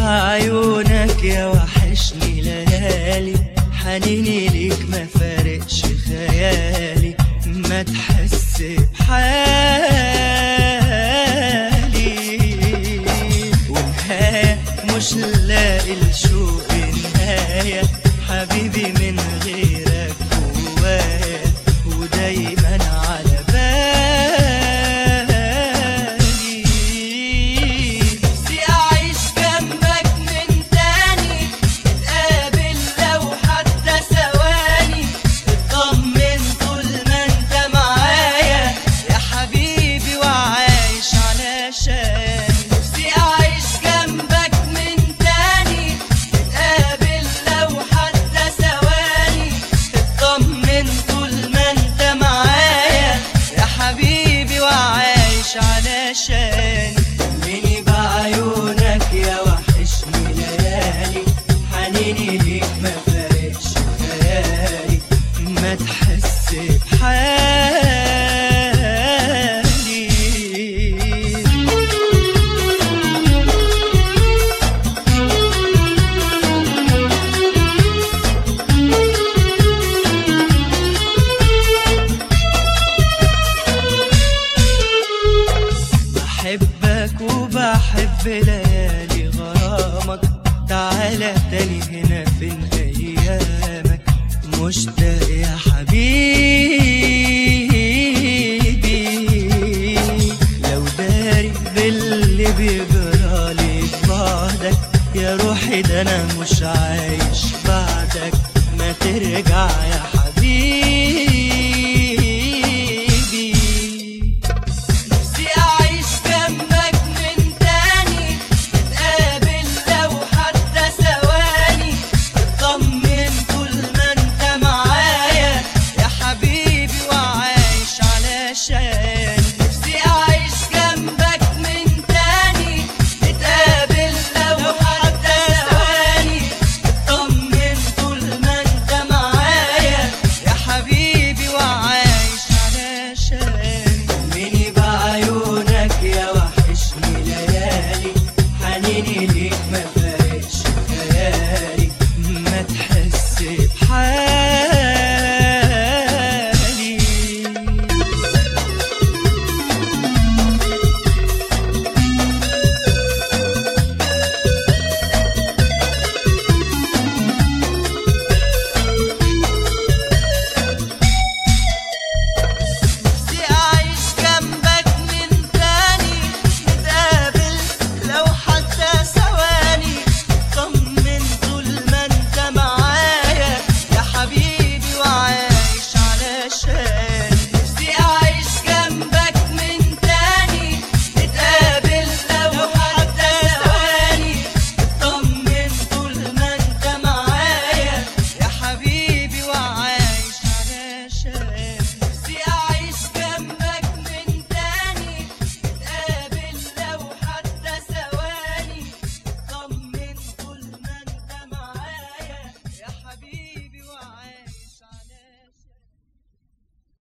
بعيونك يا وحشني ليالي حنيني ليك ما فارقش خيالي ما تحس بحالي ونهاية مش لاقي الشوق نهاية حبيبي من غيرك جوايا ودايما على بالي نفسي أعيش جنبك من تاني نتقابل لو حتى ثواني اطمن طول ما انت معايا يا حبيبي وعايش علشان نفسي أعيش جنبك من تاني نتقابل لو حتى ثواني اطمن طول ما انت معايا يا حبيبي وعايش علشان مني بعيونك يا وحشني ليالي حنيني ليك ما فارقش خيالي ما تحس بحالي بحبك وبحب ليالي غرامك تعالى تاني هنا فين ايامك مشتاق يا حبيبي لو داري باللي بيجرالي في بعدك يا روحي ده انا مش عايش بعدك ما ترجع يا حبيبي